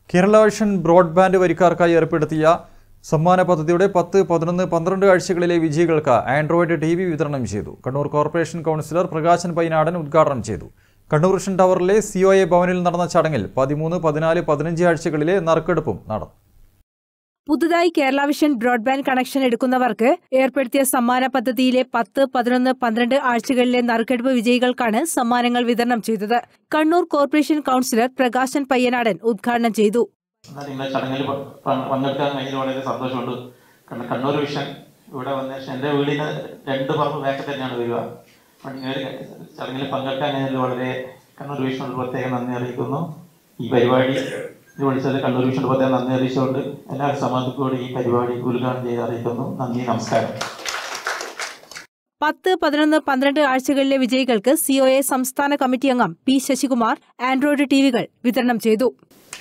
Kerala vision broadband വരിക്കാർക്കായി ഏർപ്പെടുത്തിയ സമ്മാന പദ്ധതിയുടെ പത്ത് പതിനൊന്ന് പന്ത്രണ്ട് ആഴ്ചകളിലെ വിജയികൾക്ക് ആൻഡ്രോയിഡ് ടി വി വിതരണം ചെയ്തു കണ്ണൂർ കോർപ്പറേഷൻ കൗൺസിലർ പ്രകാശൻ പൈനാടൻ ഉദ്ഘാടനം ചെയ്തു കണ്ണൂർ വിഷൻ ടവറിലെ സി ഒ എ ഭവനിൽ നടന്ന ചടങ്ങിൽ പതിമൂന്ന് പതിനാല് പതിനഞ്ച് ആഴ്ചകളിലെ നറുക്കെടുപ്പും നടന്നു പുതുതായി കേരള വിഷൻ ബ്രോഡ്ബാൻഡ് കണക്ഷൻ എടുക്കുന്നവർക്ക് ഏർപ്പെടുത്തിയ സമ്മാന പദ്ധതിയിലെ പത്ത് പതിനൊന്ന് പന്ത്രണ്ട് ആഴ്ചകളിലെ നറുക്കെടുപ്പ് വിജയികൾക്കാണ് സമ്മാനങ്ങൾ വിതരണം ചെയ്തത് കണ്ണൂർ കോർപ്പറേഷൻ കൗൺസിലർ പ്രകാശൻ പയ്യനാടൻ ഉദ്ഘാടനം ചെയ്തു എന്നാൽ ഇന്ന് ചടങ്ങിൽ പ- പ- പങ്കെടുക്കാൻ കഴിഞ്ഞതിൽ വളരെ സന്തോഷമുണ്ട് കാരണം കണ്ണൂർ വിഷൻ ഇവിടെ വന്ന ശേഷം എൻ്റെ വീടിന് രണ്ട് പറമ്പ് ബാക്കിൽ തന്നെയാണ് വരിക അപ്പോൾ ഈ ഒരു ചടങ്ങിൽ പങ്കെടുക്കാൻ കഴിഞ്ഞതിൽ വളരെ കണ്ണൂർ വിഷനോട് പ്രത്യേകം നന്ദി അറിയിക്കുന്നു ഈ പരിപാടി ഇത് വിളിച്ചത് കണ്ണൂർ വിഷനോട് പ്രത്യേകം നന്ദി അറിയിച്ചുകൊണ്ട് എല്ലാവരും സമ്മതിക്കൂടി ഈ പരിപാടി ഉദ്ഘാടനം ചെയ്ത് അറിയിക്കുന്നു നന്ദി നമസ്കാരം പത്ത് പതിനൊന്ന് പന്ത്രണ്ട് ആഴ്ചകളിലെ വിജയികൾക്ക് സിഒഎ സംസ്ഥാന കമ്മിറ്റി അംഗം പി ശശികുമാർ ആൻഡ്രോയിഡ് ടിവികൾ വിതരണം ചെയ്തു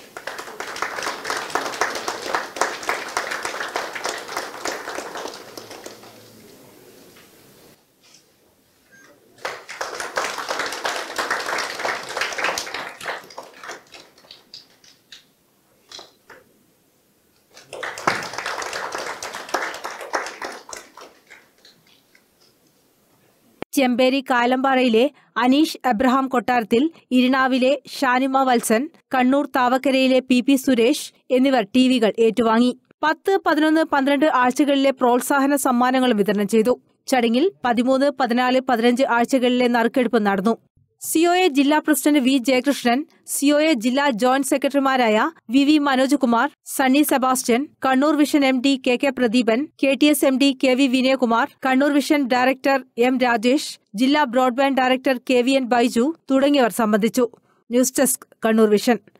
ചെമ്പേരി കാലമ്പാറയിലെ അനീഷ് എബ്രഹാം കൊട്ടാരത്തിൽ ഇരിണാവിലെ ഷാനിമ വത്സൻ കണ്ണൂർ താവക്കരയിലെ പി പി സുരേഷ് എന്നിവർ ടിവികൾ ഏറ്റുവാങ്ങി പത്ത് പതിനൊന്ന് പന്ത്രണ്ട് ആഴ്ചകളിലെ പ്രോത്സാഹന സമ്മാനങ്ങളും വിതരണം ചെയ്തു ചടങ്ങിൽ പതിമൂന്ന് പതിനാല് പതിനഞ്ച് ആഴ്ചകളിലെ നറുക്കെടുപ്പ് നടന്നു സിഒഎ ജില്ലാ പ്രസിഡന്റ് വി ജയകൃഷ്ണൻ സിഒഎ ജില്ലാ ജോയിന്റ് സെക്രട്ടറിമാരായ V V Manoj Kumar Sunny Sebastian Kannur vision M D K K Pradeepan K T S M D K V Vinayakumar Kannur vision director M Rajesh ജില്ലാ broadband director K V N Baiju തുടങ്ങിയവർ സംബന്ധിച്ചു ന്യൂസ് ഡെസ്ക് കണ്ണൂർ വിഷൻ